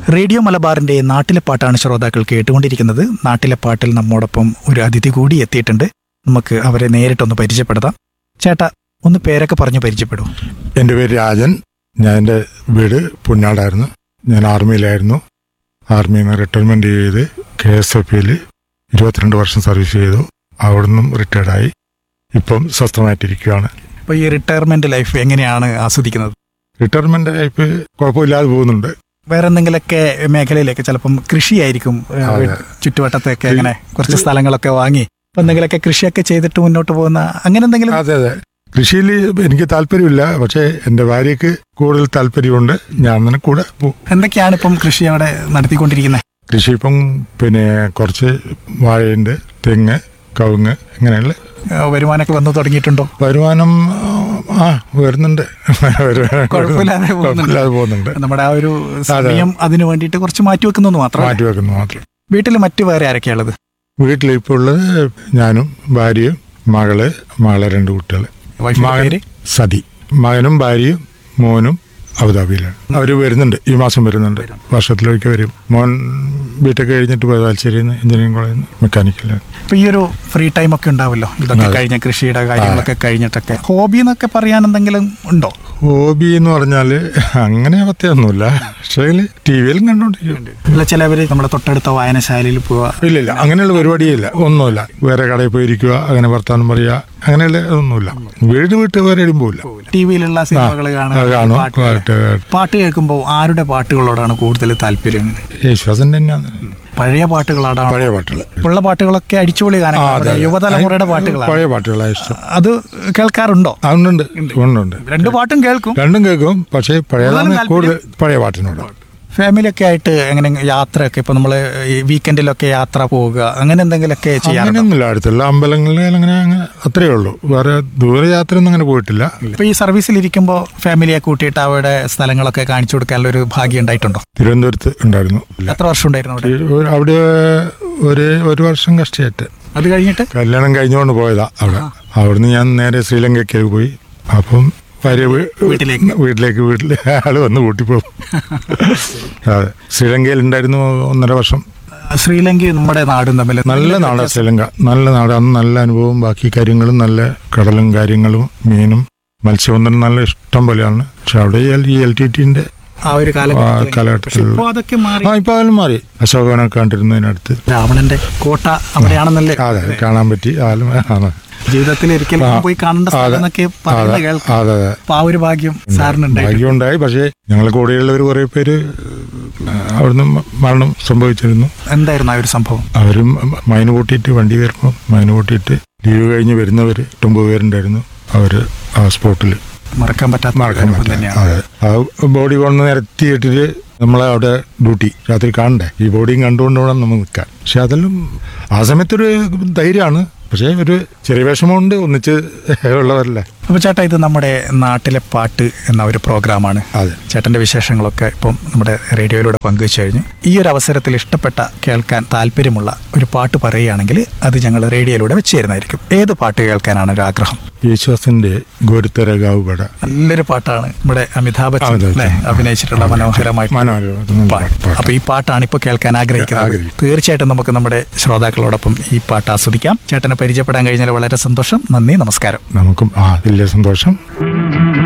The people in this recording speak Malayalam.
റേഡിയോ മലബാറിന്റെ നാട്ടിലെ പാട്ടാണ് ശ്രോതാക്കൾ കേട്ടുകൊണ്ടിരിക്കുന്നത് നാട്ടിലെ പാട്ടിൽ നമ്മോടൊപ്പം ഒരു അതിഥി കൂടി എത്തിയിട്ടുണ്ട് നമുക്ക് അവരെ നേരിട്ടൊന്ന് പരിചയപ്പെടുത്താം ചേട്ടാ ഒന്ന് പേരൊക്കെ പറഞ്ഞു പരിചയപ്പെടൂ എൻ്റെ പേര് രാജൻ ഞാൻ എൻ്റെ വീട് പുന്നാടായിരുന്നു ഞാൻ ആർമിയിലായിരുന്നു ആർമിയിൽ നിന്ന് റിട്ടയർമെൻ്റ് ചെയ്ത് കെ എസ് എഫ് പിയിൽ ഇരുപത്തിരണ്ട് വർഷം സർവീസ് ചെയ്തു അവിടുന്ന് റിട്ടയർഡായി ഇപ്പം സ്വസ്ഥമായിട്ടിരിക്കുകയാണ് അപ്പൊ ഈ റിട്ടയർമെന്റ് ലൈഫ് എങ്ങനെയാണ് ആസ്വദിക്കുന്നത് റിട്ടയർമെൻ്റ് ലൈഫ് കുഴപ്പമില്ലാതെ പോകുന്നുണ്ട് വേറെ എന്തെങ്കിലുമൊക്കെ മേഖലയിലേക്ക് ചിലപ്പം കൃഷിയായിരിക്കും ഏ, അതെ. ചുറ്റുവട്ടത്തൊക്കെ ഇങ്ങനെ കുറച്ച് സ്ഥലങ്ങളൊക്കെ വാങ്ങി അപ്പൊ എന്തെങ്കിലുമൊക്കെ കൃഷിയൊക്കെ ചെയ്തിട്ട് മുന്നോട്ട് പോകുന്ന അങ്ങനെ എന്തെങ്കിലും അതെ അതെ കൃഷിയിൽ എനിക്ക് താല്പര്യമില്ല പക്ഷേ എൻ്റെ ഭാര്യയ്ക്ക് കൂടുതൽ താല്പര്യമുണ്ട് ഞാൻ തന്നെ കൂടെ പോകും എന്തൊക്കെയാണ് ഇപ്പം കൃഷി അവിടെ നടത്തിക്കൊണ്ടിരിക്കുന്നത് കൃഷി ഇപ്പം പിന്നെ കുറച്ച് വാഴയുണ്ട് തെങ്ങ് കവുങ്ങ് ഇങ്ങനെയുള്ള വരുമാനമൊക്കെ വന്നു തുടങ്ങിയിട്ടുണ്ടോ വരുമാനം ആ വരുന്നുണ്ട് വരുമാനം കുഴപ്പമില്ലാതെ പോകുന്നുണ്ട്. കുഴപ്പമില്ലാതെ പോകുന്നുണ്ട് നമ്മുടെ ആ ഒരു സമയം അതിനു വേണ്ടിയിട്ട് കുറച്ച് മാറ്റി വെക്കുന്നു മാത്രം മാറ്റി വെക്കുന്നു മാത്രം വീട്ടിൽ മറ്റു വേറെ ആരൊക്കെയുള്ളത് വീട്ടിൽ ഇപ്പോൾ ഉള്ളത് ഞാനും ഭാര്യയും മകള് മകളെ രണ്ട് കുട്ടികൾ വൈഫിന്റെ മകൻ പേര് സതി മകനും ഭാര്യയും മോനും അബുദാബിയിലാണ് അവർ വരുന്നുണ്ട് ഈ മാസം വരുന്നുണ്ട് വർഷത്തിലൊരിക്കൽ വരും മോൻ ബിടെക് കഴിഞ്ഞിട്ട് പോയത് താല്പര്യം എഞ്ചിനീയറിംഗ് കോളേജിൽ നിന്ന് മെക്കാനിക്കലാണ് ഇപ്പൊ ഈ ഒരു ഫ്രീ ടൈം ഒക്കെ ഉണ്ടാവല്ലോ ഇതൊക്കെ അതെ. കഴിഞ്ഞ കൃഷിയുടെ കാര്യങ്ങളൊക്കെ കഴിഞ്ഞിട്ടൊക്കെ ഹോബി എന്നൊക്കെ പറയാൻ എന്തെങ്കിലും ഉണ്ടോ ഹോബി എന്ന് പറഞ്ഞാൽ അങ്ങനെ പ്രത്യേകമൊന്നുമില്ല പക്ഷേ ടി വിയിലും കണ്ടോണ്ടിരിക്കും അല്ല ചിലവര് നമ്മുടെ തൊട്ടടുത്ത വായനശാലയിൽ പോവുക ഇല്ല ഇല്ല അങ്ങനെയുള്ള പരിപാടിയേ ഇല്ല ഒന്നുമില്ല വേറെ കടയിൽ പോയിരിക്കുക അങ്ങനെ വർത്താനം പറയുക അങ്ങനെയുള്ള ഒന്നുമില്ല വീട് വിട്ട് വേറെ എവിടെയും പോവില്ല ടി വിയിലുള്ള സിനിമകൾ അത് കാണുക കാണും പാട്ട് പാട്ട് കേൾക്കും. പാട്ട് കേൾക്കുമ്പോൾ ആരുടെ പാട്ടുകളോടാണ് കൂടുതൽ താല്പര്യം യേശുദാസൻ തന്നെയാണ് പഴയ പാട്ടുകളാണ് പഴയ പാട്ടുകൾ ഉള്ള പാട്ടുകളൊക്കെ അടിച്ചുപൊളി ആ, ഗാനങ്ങളാണ് അതെ, അതെ. യുവതലമുറയുടെ പാട്ടുകളാണ് പഴയ പാട്ടുകളാണ് ഇഷ്ടം അത് കേൾക്കാറുണ്ടോ ആ, ഉണ്ട് ഉണ്ട് ഉണ്ട് രണ്ടു പാട്ടും കേൾക്കും രണ്ടും കേൾക്കും പക്ഷേ പഴയതാണ് കൂടുതലും കൂടുതൽ പഴയ പാട്ടിനോട് ഫാമിലിയൊക്കെ ആയിട്ട് എങ്ങനെ യാത്രയൊക്കെ ഇപ്പൊ നമ്മള് ഈ വീക്കെൻഡിലൊക്കെ യാത്ര പോവുക അങ്ങനെ എന്തെങ്കിലുമൊക്കെ ചെയ്യാറുണ്ടോ അങ്ങനെയൊന്നുമില്ല അടുത്തുള്ള അമ്പലങ്ങളിൽ അങ്ങനെ അങ്ങനെ അത്രയേ ഉള്ളൂ വേറെ ദൂരയാത്ര ഒന്നും അങ്ങനെ പോയിട്ടില്ല ഇപ്പൊ ഈ സർവീസിൽ ഇരിക്കുമ്പോൾ ഫാമിലിയെ കൂട്ടിയിട്ട് അവിടെ സ്ഥലങ്ങളൊക്കെ കാണിച്ചു കൊടുക്കാനുള്ള ഒരു ഭാഗ്യം ഉണ്ടായിട്ടുണ്ടോ തിരുവനന്തപുരത്ത് ഉണ്ടായിരുന്നു എത്ര വർഷം ഉണ്ടായിരുന്നു അവിടെ ഈ ഒരു- അവിടെ ഒരു ഒരു വർഷം കഷ്ടമായിട്ട് അത് കഴിഞ്ഞിട്ട് കല്യാണം കഴിഞ്ഞുകൊണ്ട് പോയതാ അവിടെ അവിടുന്ന് ഞാൻ നേരെ ശ്രീലങ്കയ്ക്ക് പോയി അപ്പം ഭാര്യ വീ- വീട്ടിലേക്ക്. വീട്ടിലേക്ക് വീട്ടിൽ ആള് വന്ന് കൂട്ടിപ്പോകും അതെ ശ്രീലങ്കയിൽ ഉണ്ടായിരുന്നു ഒന്നര വർഷം ശ്രീലങ്കയും നമ്മുടെ നാടും തമ്മിൽ നല്ല നാടാണ് ശ്രീലങ്ക നല്ല നാട് അന്ന് നല്ല അനുഭവം ബാക്കി കാര്യങ്ങളും നല്ല കടലും കാര്യങ്ങളും മീനും മത്സ്യബന്ധനം നല്ല ഇഷ്ടം പോലെയാണ് പക്ഷെ അവിടെ ഈ എൽ ടി ടിന്റെ ആ ഒരു ആ കാലഘട്ടത്തിൽ കാലഘട്ടത്തിൽ ഇപ്പൊ അതൊക്കെ മാറി ആ ഇപ്പൊ അതിലും മാറി അശോകനൊക്കെ കണ്ടിരുന്നതിനടുത്ത് രാവണന്റെ കോട്ട അവിടെയാണെന്നല്ലേ അതെ കാണാൻ പറ്റി ആലും ആണ് ജീവിതത്തിൽ ഒരിക്കലും ആ, പോയി കാണേണ്ട സ്ഥലം അതെ, എന്നൊക്കെ പറയുന്നത് അതെ കേൾക്കാം അതെ അതെ അപ്പൊ ആ ഒരു ഭാഗ്യം സാറിനുണ്ടായി ഭാഗ്യമുണ്ടായി പക്ഷേ ഞങ്ങളെ കൂടെയുള്ളവർ കുറെ പേര് അവിടുന്ന് മരണം സംഭവിച്ചിരുന്നു എന്തായിരുന്നു ആ ഒരു സംഭവം അവരും മൈന് കൂട്ടിയിട്ട് വണ്ടി കയറുമ്പോൾ മൈന് കൂട്ടിയിട്ട് ലീവ് കഴിഞ്ഞ് വരുന്നവർ ഒമ്പത് പേരുണ്ടായിരുന്നു അവര് ആ സ്പോട്ടിൽ മറക്കാൻ പറ്റാത്ത മറക്കാൻ അനുഭവം പറ്റില്ല തന്നെയാണ് അതെ ആ ബോഡി കൊണ്ട് നിരത്തിയിട്ടിട്ട് നമ്മളെ അവിടെ ഡ്യൂട്ടി രാത്രി കാണണ്ടേ ഈ ബോഡിയും കണ്ടുകൊണ്ട് വേണം നമ്മൾ നിൽക്കാൻ പക്ഷെ അതെല്ലാം ആ സമയത്തൊരു ധൈര്യമാണ് പക്ഷേ ഒരു ചെറിയ വിഷമമുണ്ട് ഒന്നിച്ച് ഉള്ളവരല്ലേ അപ്പൊ ചേട്ടാ ഇത് നമ്മുടെ നാട്ടിലെ പാട്ട് എന്ന ഒരു പ്രോഗ്രാമാണ് അതെ ചേട്ടന്റെ വിശേഷങ്ങളൊക്കെ ഇപ്പം നമ്മുടെ റേഡിയോയിലൂടെ പങ്കുവച്ചു കഴിഞ്ഞു ഈ ഒരു അവസരത്തിൽ ഇഷ്ടപ്പെട്ട കേൾക്കാൻ താല്പര്യമുള്ള ഒരു പാട്ട് പറയുകയാണെങ്കിൽ അത് ഞങ്ങൾ റേഡിയോയിലൂടെ വെച്ച് തരുന്നതായിരിക്കും ഏത് പാട്ട് കേൾക്കാനാണ് ഒരു ആഗ്രഹം യേശുദാസിന്റെ ഗോരുത്തരകാവ് പട നല്ലൊരു പാട്ടാണ് നമ്മുടെ അമിതാഭ് ബച്ചൻ അതെ, അതെ. അല്ലേ അഭിനയിച്ചിട്ടുള്ള മനോഹരമായിട്ട് മനോഹരം പാട്ട് അപ്പൊ ഈ പാട്ടാണ് ഇപ്പൊ കേൾക്കാൻ ആഗ്രഹിക്കുന്നത് ആഗ്രഹിക്കുന്നത്. തീർച്ചയായിട്ടും നമുക്ക് നമ്മുടെ ശ്രോതാക്കളോടൊപ്പം ഈ പാട്ട് ആസ്വദിക്കാം ചേട്ടനെ പരിചയപ്പെടാൻ കഴിഞ്ഞാൽ വളരെ സന്തോഷം നന്ദി നമസ്കാരം നമുക്കും ആ വലിയ സന്തോഷം